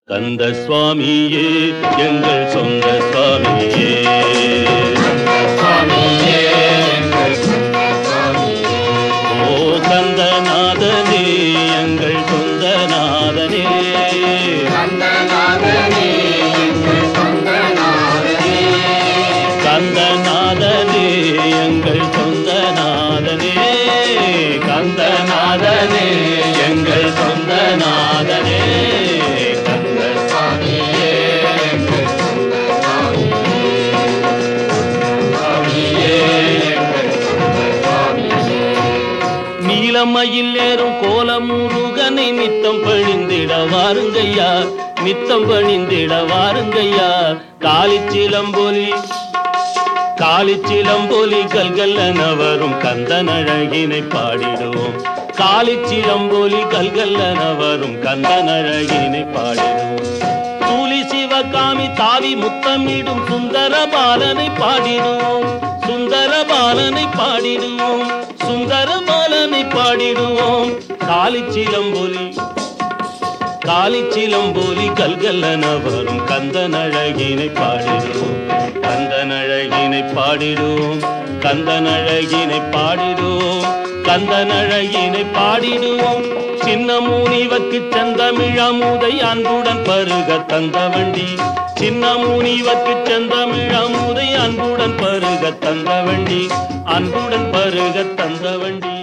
கந்த சுவாமியே எங்கள் சொந்த சுவாமியே ஓ கந்தநாதனே எங்கள் சொந்த நாதனே கந்தநாதனே எங்கள் சொந்த நாதனே கந்தநாதனே எங்கள் சொந்த நாதனே கந்த சுவாமியே எங்கள் சொந்த சுவாமியே எங்கள் சொந்த சுவாமியே நீலமயில் ஏறும் கோலமுருகனை நித்தம் பணிந்திட வாருங்கய்யா நித்தம் பணிந்திட வாருங்கய்யா காலிச்சிலம்பொலி காலிச்சிலம்பொலி கல்கல்லன வரும் கந்தன் அழகினை பாடிடுவோம் காலிச்சிலம்பொலி கல்கல்லன வரும் கந்தன் அழகினை பாடிடுவோம் தூலி சிவகாமி தாவி முத்தமிடும் சுந்தர பாலனை பாடிடுவோம் சுந்தர பாலனை பாடிடுவோம் சுந்தர பாலனை பாடிடுவோம் காலிச்சிலம்பொலி காலிச்சிலம்போலி கல்கல்லன வரும் கந்தன் அழகினை பாடிடுவோம் கந்தன் அழகினை பாடிடுவோம் கந்தன் அழகினை பாடிடுவோம் கந்தன் அழகினை பாடிடுவோம் சின்ன மூனிவக்கு செந்தமிழமுதை அன்புடன் பருக தந்த வண்டி சின்ன மூனிவக்கு செந்தமிழமுதை அன்புடன் பருக தந்த வண்டி அன்புடன் பருக தந்த வண்டி